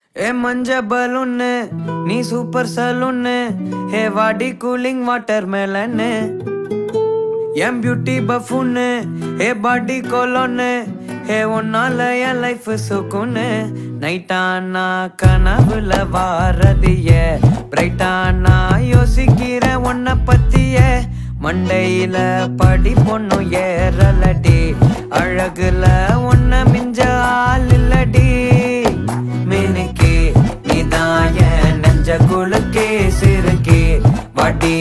ஏ மஞ்ச பலூன்னு நீ சூப்பர் சலூன்னு ஹே வாடி கூலிங் வாட்டர் மேலன்னு என் பியூட்டி பஃபுன்னு ஹே பாடி கோலோன்னு ஹே உன்னால என் லைஃப் சுக்குன்னு நைட்டானா கனவுல வாரதிய பிரைட்டானா யோசிக்கிற உன்னை பத்திய மண்டையில படி பொண்ணும் ஏறலடி அழகுல உன்னை மிஞ்ச ஆள் இல்லடி மினுக்கி நீதான் என் நெஞ்ச குலுக்கி சிறுக்கி வட்டி